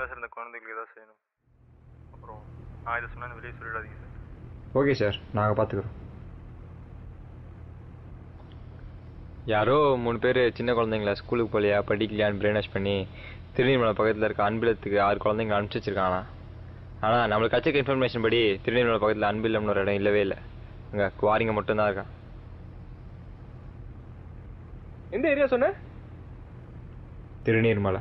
Sir இந்த குழந்தைகளுக்கு ஏதாவது செய்யணும் அப்புறம் நான் இதை சொன்னேன்னு வெளியே சொல்லிடாதீங்க சார் ஓகே சார் நாங்கள் பார்த்துக்குறோம் யாரோ மூணு பேர் சின்ன குழந்தைங்கள ஸ்கூலுக்கு போகலையா படிக்கலையான்னு பிரெயின் வாஷ் பண்ணி திருநெல்வேலி பக்கத்தில் இருக்க அன்பிலத்துக்கு ஆறு குழந்தைங்க அனுப்பிச்சி வச்சிருக்காங்களா ஆனால் நம்மளுக்கு கட்சிக்க இன்ஃபர்மேஷன் படி திருநெல்வேலி பக்கத்தில் அன்பில்லம்னு ஒரு இடம் இல்லவே இல்லை அங்கே குவாரிங்க மட்டும்தான் இருக்கா எந்த ஏரியா சொன்ன திருநீர்மலை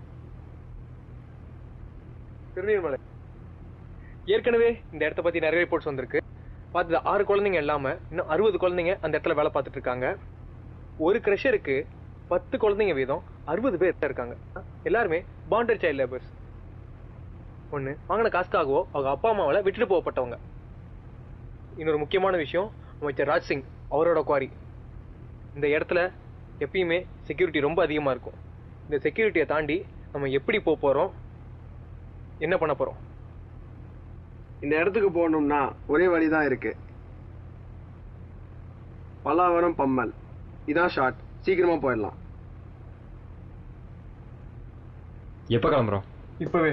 திருநீர்மலை ஏற்கனவே இந்த இடத்த பத்தி நிறைய ரிப்போர்ட்ஸ் வந்திருக்கு பார்த்தது ஆறு குழந்தைங்க இல்லாம இன்னும் அறுபது குழந்தைங்க அந்த இடத்துல வேலை பார்த்துட்டு இருக்காங்க ஒரு க்ரெஷருக்கு பத்து குழந்தைங்க வீதம் அறுபது பேர் இருக்காங்க எல்லாருமே பாண்டட் சைல்ட் லேபர்ஸ் ஒன்று வாங்கின காசுக்காகவோ அவங்க அப்பா அம்மாவால விட்டுட்டு போகப்பட்டவங்க இன்னொரு முக்கியமான விஷயம் அமைச்சர் ராஜ் சிங் அவரோட குவாரி இந்த இடத்துல எப்பயுமே செக்யூரிட்டி ரொம்ப அதிகமாக இருக்கும் இந்த செக்யூரிட்டியை தாண்டி நம்ம எப்படி போக போகிறோம் என்ன பண்ண போகிறோம் இந்த இடத்துக்கு போகணும்னா ஒரே வழி தான் இருக்கு பல்லாவரம் பம்மல் இதான் ஷார்ட் சீக்கிரமா போயிடலாம் எப்போ கிளம்புறோம் இப்போவே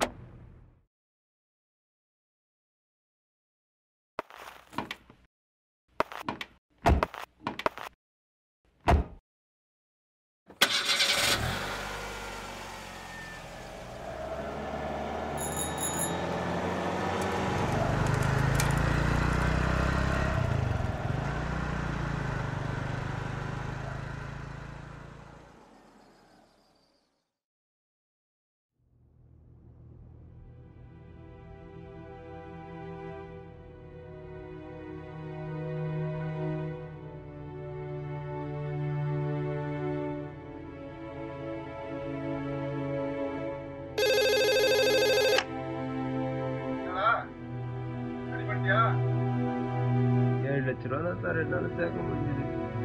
ஏழு லட்ச ரூபா தான் சார் என்னால சேர்க்க முடிஞ்சது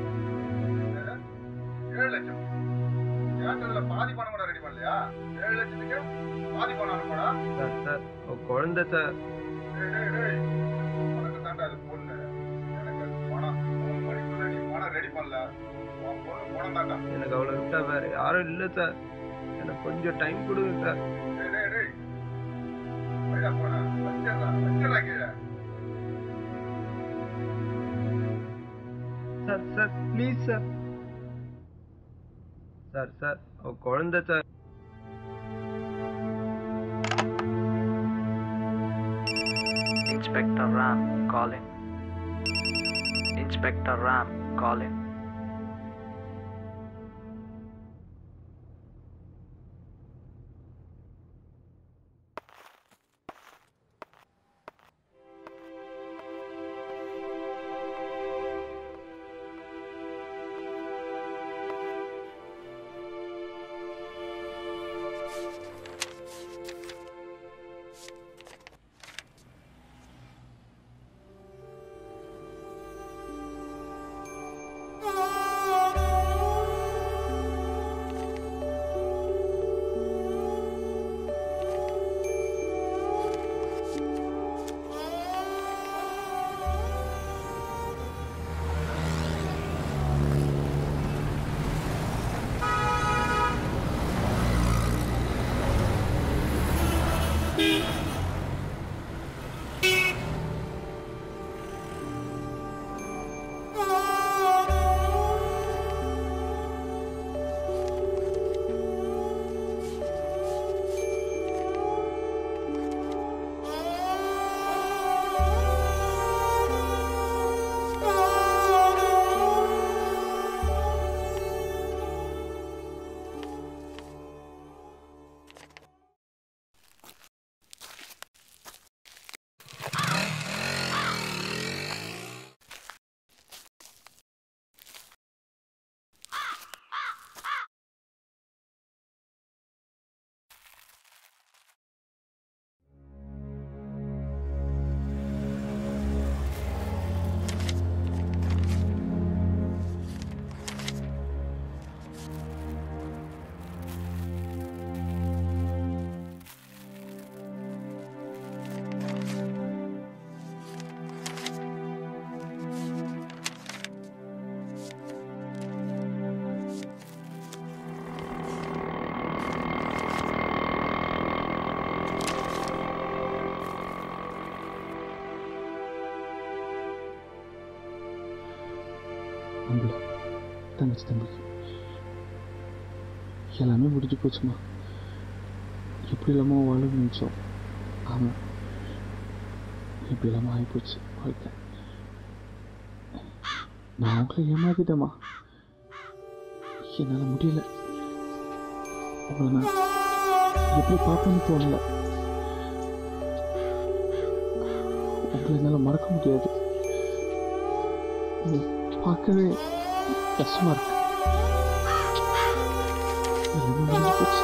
ஏழு லட்சம் ஏன்டதுல பாதி பணம் கூட ரெடி பண்ணலையா ஏழு லட்சத்துக்கு பாதி பணம் அனுப்படா சார் சார் உன் குழந்தை சார் டேய் டேய் டேய் உனக்கு தாண்டா அது பொண்ணு எனக்கு அது பணம் மூணு மணிக்குள்ள நீ பணம் ரெடி பண்ணல உன் பொண்ணு பணம் தாண்டா எனக்கு அவ்வளோ விட்டா வேற யாரும் இல்லை சார் எனக்கு கொஞ்சம் டைம் கொடுங்க சார் டேய் டேய் டேய் வைடா போன வச்சிடலாம் வச்சிடலாம் கீழே sir sir please sir sir sir அவன் குழந்தை sir Inspector Ram calling. Inspector Ram calling. தங்கச்சி தம்பிக்கு எல்லாமே முடிஞ்சு போச்சுமா எப்படி இல்லாமல் வாழ நினச்சோம் ஆமாம் எப்படி இல்லாமல் ஆகிப்போச்சு வாழ்க்கை நான் உங்களை ஏமாத்திட்டேம்மா என்னால் முடியல உங்களை நான் எப்படி பார்ப்பேன்னு தோணல உங்களை என்னால் மறக்க முடியாது உங்களை பார்க்கவே கஷ்டமா இருக்கு எல்லாமே முடிஞ்சு போச்சு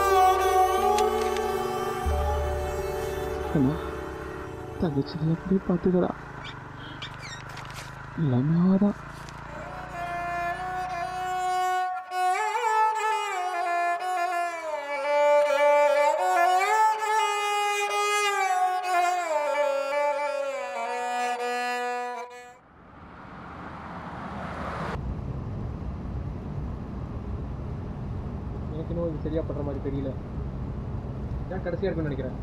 அண்ணா தங்கச்சி நல்லபடியாக பார்த்துக்கிறா எல்லாமே அவதான் எனக்கு இன்னும் இது சரியா படுற மாதிரி தெரியல ஏன் கடைசியா இருக்குன்னு நினைக்கிறேன்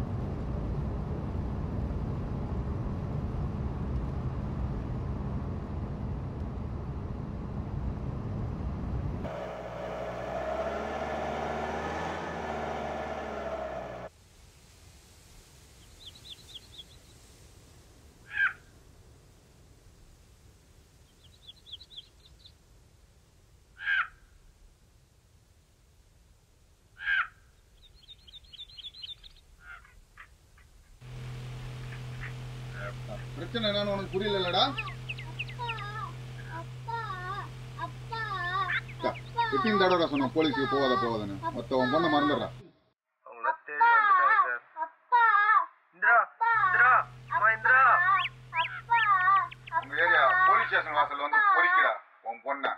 பிரச்சனை என்னன்னு உனக்கு புரியலடா எத்தனை தடவை சொன்னேன் போலீஸுக்கு போகாத போகாதன்னு மொத்தம் பொண்ணை மறந்துடுறா உங்களை தேடி வந்துட்டாங்க சார் இந்திரா இந்திரா அம்மா இந்திரா உங்க ஏரியா போலீஸ் ஸ்டேஷன் வாசல்ல வந்து பொறிக்கிறா உன் பொண்ணை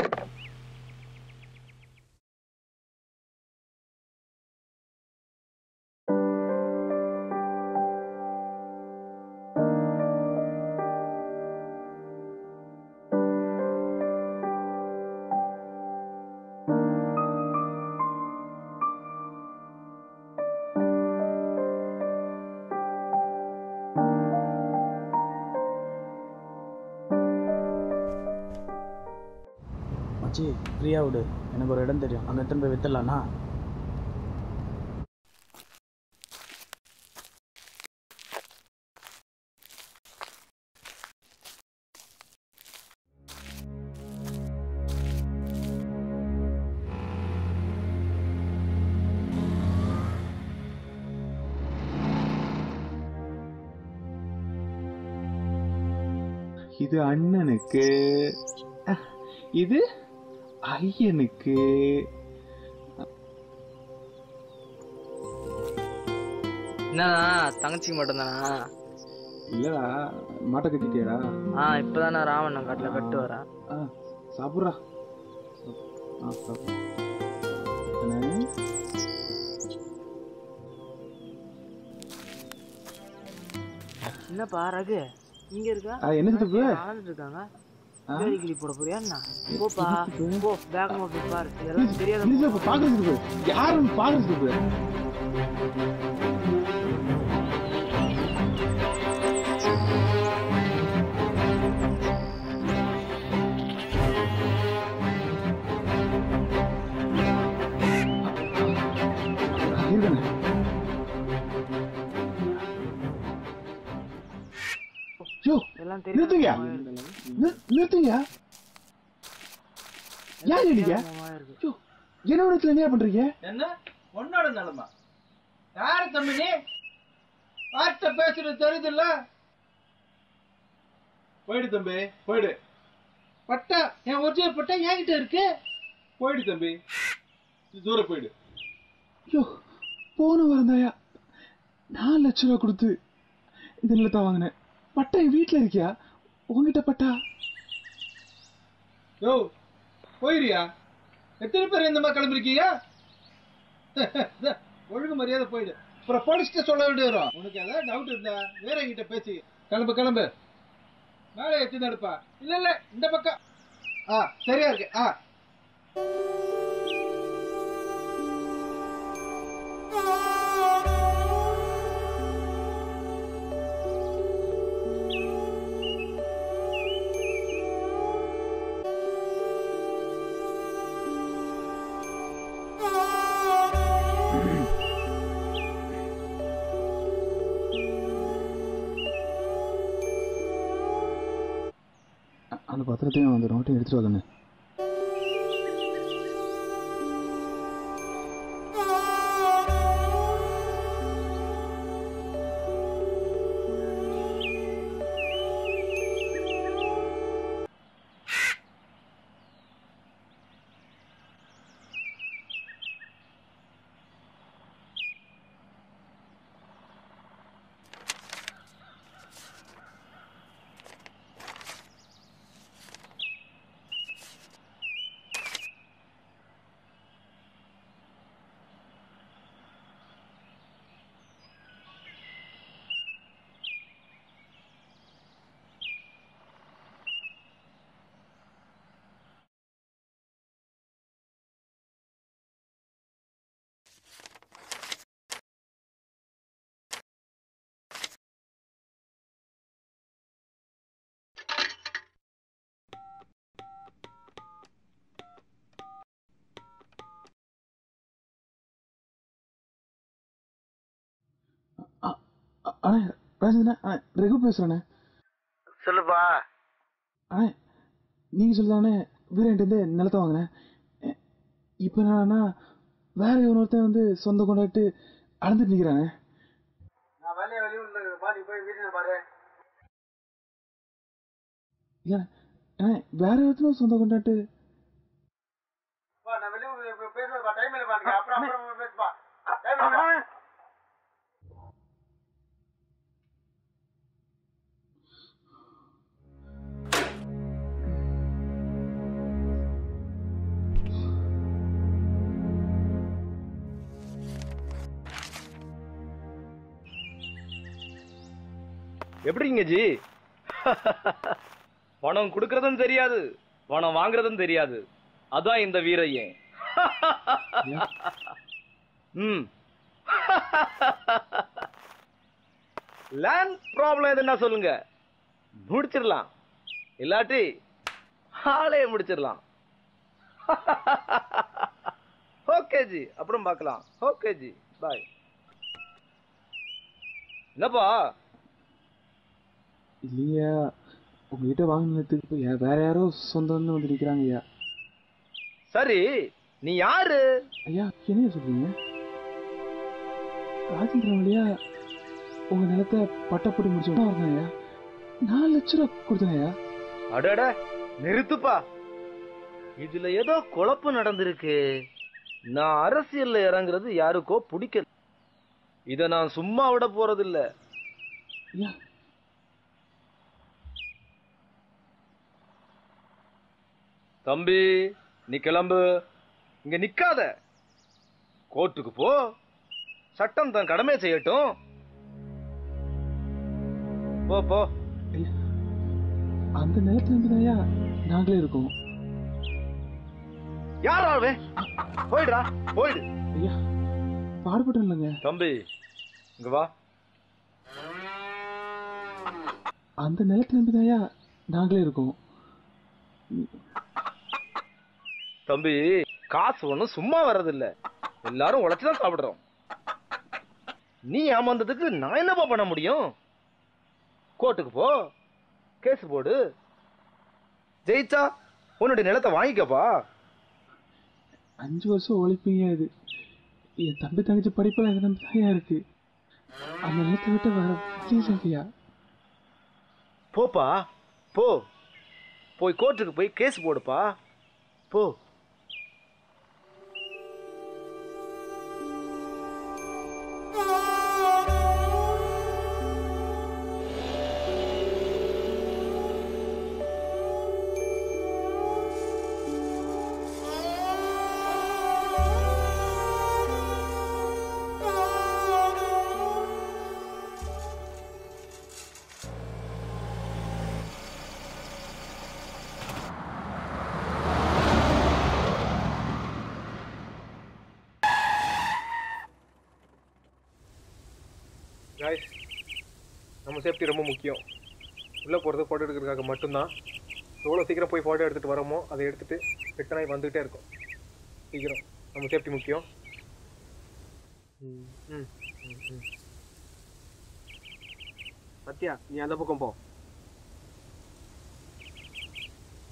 மச்சி ஃப்ரீயா விடு எனக்கு ஒரு இடம் தெரியும் அங்கே எடுத்துன்னு போய் வித்துடலாண்ணா இது அண்ணனுக்கு அஹ், இது ஐயனுக்கு என்னண்ணா தங்கச்சிக்கு மட்டும்தானா இல்லடா மாட்டை கட்டிட்டியாடா ஆ இப்பதானே ராமன் காட்டில் கட்டு வரேன் ஆ சாப்பிட்றா ஆ சாப்பிட்றா அண்ணே, என்னப்பா ரகு இங்க இருக்கா ஆ, என்ன சித்தப்பு? ஆனந்து இருக்காங்க ஆ? வேலி கிளி போட போறியா என்ன போப்பா போ பேக் போய் பாரு இதெல்லாம் தெரியாத இல்ல சித்தப்பு, பார்க்கறது சித்தப்பு. யாருன்னு பார்க்கறது சித்தப்பு. ஆ, இருக்கண்ணே. யோ, இதெல்லாம் நிறுத்துங்க நிறு- நிறுத்துங்க ஏன் நீங்க யோ, என்னோட இடத்துல என்ன பண்றீங்க என்ன உன்னோட நிலைமை யாரு தம்பி நீ யார்கிட்ட பேசுறது தெரியுதுல்ல போயிடு தம்பி போயிடு பட்டா என் ஒரிஜினல் பட்டா என்கிட்ட இருக்கு போயிடு தம்பி நீ தூரம் போயிடு யோ போன வாரம் தாயா நாலு லட்ச ரூபா கொடுத்து இந்த நிலத்தை வாங்கினேன் பட்டா என் வீட்டுல இருக்கியா உங்ககிட்ட பட்டா யோ போயிரியா எத்தனை பேர் இந்த மாதிரி கிளம்பிருக்கீங்க ஒழுங்கு மரியாதை போயிடு அப்புறம் போலீஸ்கிட்ட சொல்ல வேண்டி வரும் உனக்கு ஏதாவது டவுட் இருந்தா வேற என்கிட்ட பேசி கிளம்பு கிளம்பு மேலே எத்தி நடுப்பா இல்ல இல்ல இந்த பக்கம் ஆ சரியா இருக்கு ஆ அந்த பத்திரத்தையும் அந்த நோட்டையும் எடுத்துட்டு வாங்கண்ணே அண்ணே ராஜேந்திரண்ணே அண்ணே ரகு பேசுகிறேண்ணே சொல்லுப்பா அண்ணே நீங்கள் சொல்லுதானே வீரன்ட்டு நிலத்தை வாங்கினேன் இப்போ என்னன்னா வேற இன்னொருத்தன் வந்து சொந்த கொண்டாட்டு அளந்துட்டு நிற்கிறானே நான் வேலையை வெளியூர்ல பாடி போய் வீட்டில் பாரு இல்லை அண்ணே வேற ஒருத்தனும் சொந்த கொண்டாட்டு பா நான் வெளியூர் பேசுறப்பா டைம் இல்லை பாருங்க அப்புறம் அப்புறம் பேசுப்பா டைம் இல்லை எப்படிங்க ஜி பணம் கொடுக்கறதும் தெரியாது பணம் வாங்குறதும் தெரியாது அதான் இந்த வீரையன் ம் லேண்ட் ப்ராப்ளம் எதுன்னா சொல்லுங்க முடிச்சிடலாம் இல்லாட்டி ஆளே முடிச்சிடலாம் ஓகே ஜி அப்புறம் பார்க்கலாம் ஓகே ஜி பாய் என்னப்பா இல்லையா உங்ககிட்ட வாங்கினதுக்கு இப்போ யா- வேற யாரோ சொந்தம்னு வந்து நிற்கிறாங்க ஐயா சரி நீ யாரு ஐயா என்னைய சொல்றீங்க ராஜேந்திரன் வழியா உங்க நிலத்தை பட்டப்பட்டு முடிச்சு வரணும் ஐயா நாலு லட்ச ரூபா கொடுத்தேன் ஐயா அடட நிறுத்துப்பா இதுல ஏதோ குழப்பம் நடந்திருக்கு நான் அரசியல்ல இறங்குறது யாருக்கோ பிடிக்கல இத நான் சும்மா விட போறதில்ல ஐயா தம்பி நீ கிளம்பு இங்க நிக்காத கோர்ட்டுக்கு போ சட்டம் தன் கடமை செய்யட்டும் போ போ ஐயா அந்த நிலத்துல இருந்து ஐயா நாங்களே இருக்கோம் யார் ஆள்வே போயிடுடா போயிடு ஐயா பாடுபட்டோம் இல்லைங்க தம்பி இங்க வா அந்த நிலத்துல இருந்து ஐயா நாங்களே இருக்கோம் தம்பி காசு ஒண்ணும் சும்மா வர்றதில்ல எல்லாரும் உழைச்சு தான் சாப்பிடுறோம் நீ ஏமாந்ததுக்கு நான் என்னப்பா பண்ண முடியும் கோர்ட்டுக்கு போ கேஸ் போடு ஜெயிச்சா உன்னுடைய நிலத்தை வாங்கிக்கப்பா அஞ்சு வருஷம் ஒழிப்பீங்க இது என் தம்பி தங்கச்சி படிப்பில் எது நம்பி தான் இருக்கு அந்த நிலத்தை விட்டு வர வழி இல்லையா போப்பா போ போய் கோர்ட்டுக்கு போய் கேஸ் போடுப்பா போ காய்ஸ் நம்ம சேஃப்டி ரொம்ப முக்கியம் உள்ளே போகிறது ஃபோட்டோ எடுக்கிறதுக்காக மட்டும்தான் எவ்வளோ சீக்கிரம் போய் ஃபோட்டோ எடுத்துகிட்டு வரோமோ அதை எடுத்துகிட்டு ரிட்டர்ன் ஆகி வந்துகிட்டே இருக்கும் சீக்கிரம் நம்ம சேஃப்டி முக்கியம் ம் ம் ம், ம் சத்யா நீ அந்த பக்கம் போ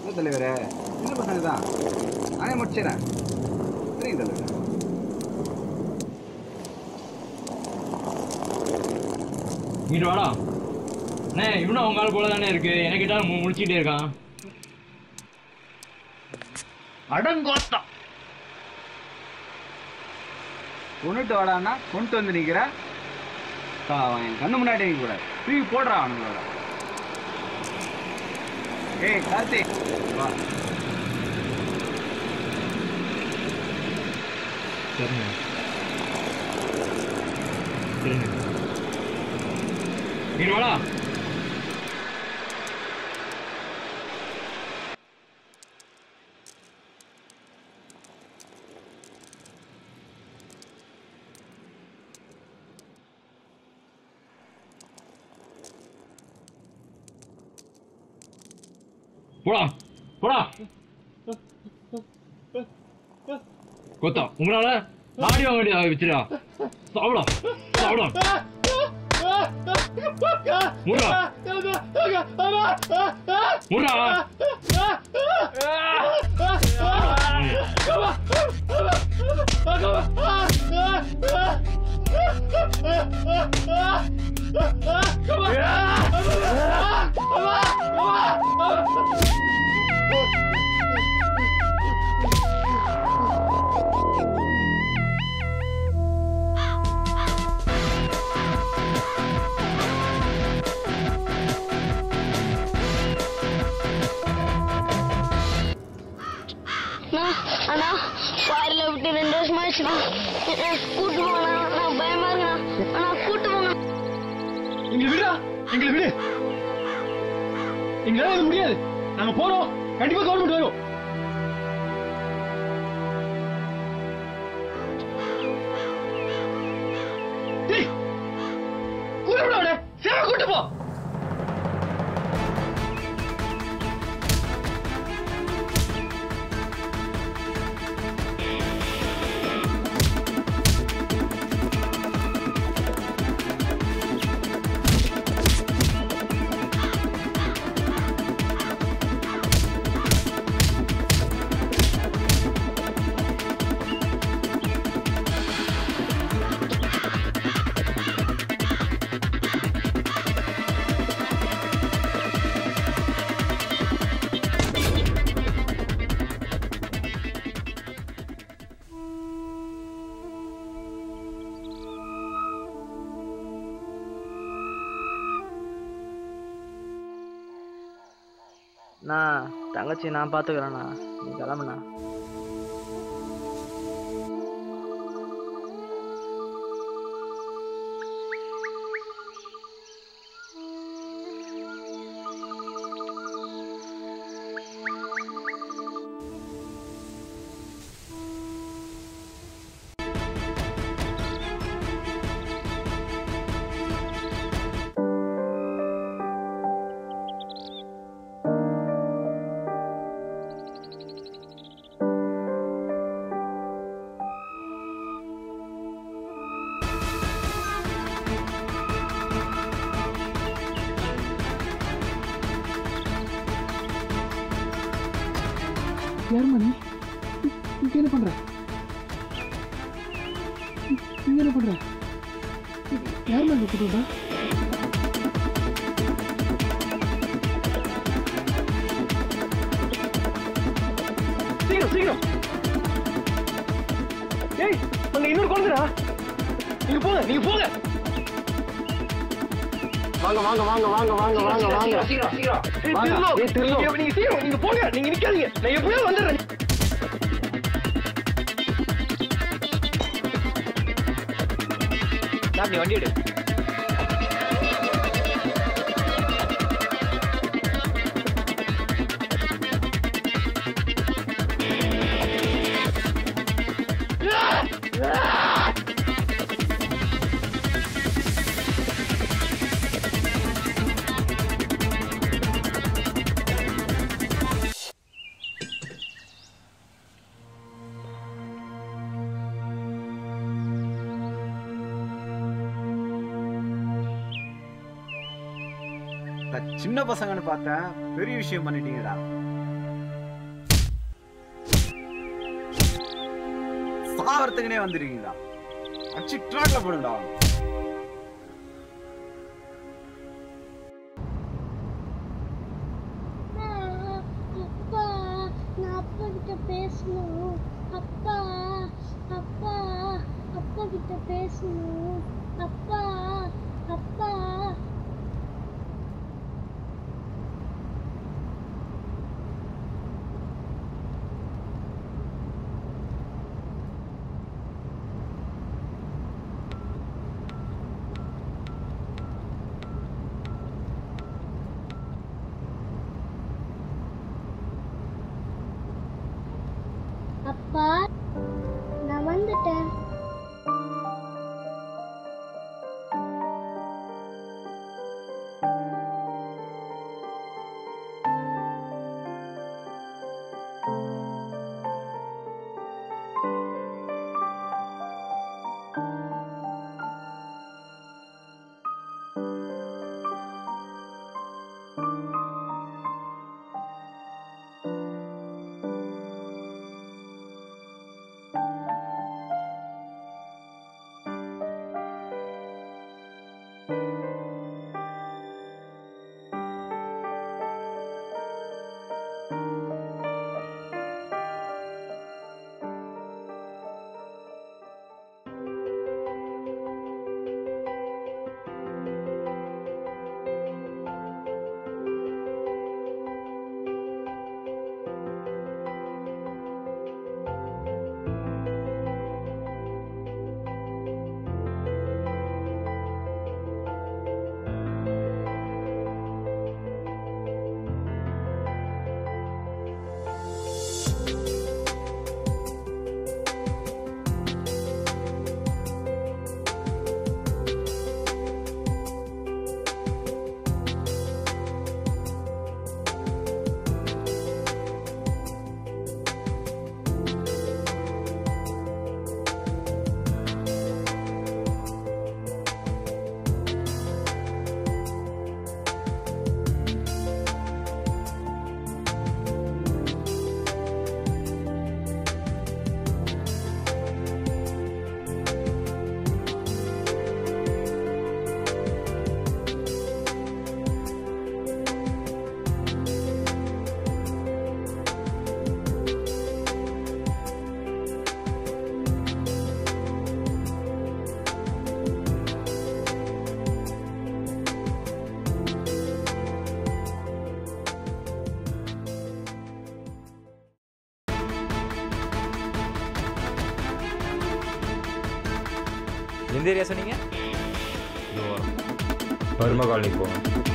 இல்லை தலைவரே சின்ன பசங்க தான் நானே முடிச்சிடறேன் சரிங்க தலைவரே இங்கிட்டு வாடா அண்ணே இவனும் அவங்க ஆள் போல தானே இருக்கு எனக்கு கிட்ட முடிச்சுட்டே இருக்கான் அடங்கோத்தா கொண்டுட்டு வாடான்னா கொண்டு வந்து நிக்கிற கா- அவன் என் கண்ணு முன்னாடி நிக்க கூடாது தூக்கி போடுறான் அவனுங்களோட ஏய் கார்த்திக் வா சரிங்க சரிங்க இங்கிட்டு வாடா போடா போடா கொத்தா உங்களால நாடி வாங்க வேண்டியதாக வச்சிடா சாப்பிடா சாப்பிடா முர்ரா முர்ரா அண்ணா அண்ணா ஃபாரில் விட்டு ரெண்டு வருஷம் ஆயிடுச்சுண்ணா என்னை கூட்டு போங்கண்ணா நான் பயமா இருக்குண்ணா அண்ணா கூட்டு போங்க எங்களை விடுடா எங்களை விடு எங்களால இது முடியாது நாங்க போறோம் கண்டிப்பா கவர்மெண்ட் வரும் டேய், கூட்டு விட அவனை. சீக்கிரம் கூட்டு போ நான் தங்கச்சி நான் பார்த்துக்கிறேண்ணா நீ கிளம்புண்ணா யாரும்மா நீ இங்க என்ன பண்ற இங்க என்ன பண்ற யாரும்மா இங்க கூட்டு வந்தா சீக்கிரம் சீக்கிரம் ஏய் அங்க இன்னொரு குழந்தைடா நீங்க போங்க நீங்க போங்க வாங்க வாங்க வாங்க வாங்க வாங்க வாங்க வாங்க சீக்கிரம், சீக்கிரம், சீக்கிரம். ஏய், வாங்க. திருலோ. ஏய், திருலோ. நீங்க- நீங்க சீக்கிரம் நீங்க போங்க நீங்க நிக்காதீங்க நான் எப்படியோ வந்துடுறேன் சார் நீ வண்டி எடு நான் சின்ன பசங்கன்னு பார்த்தேன் பெரிய விஷயம் பண்ணிட்டீங்கடா மாவரத்துக்குனே வந்துருக்கீங்களா அச்சு ட்ராக்ல போடுங்கடா அப்பா நான் அப்பா கிட்ட பேசணும் அப்பா அப்பா அப்பா கிட்ட பேசணும் அப்பா அப்பா அப்பா நான் வந்துட்டேன் எந்த ஏரியா சொன்னீங்க பர்மா காலனிக்கு போங்க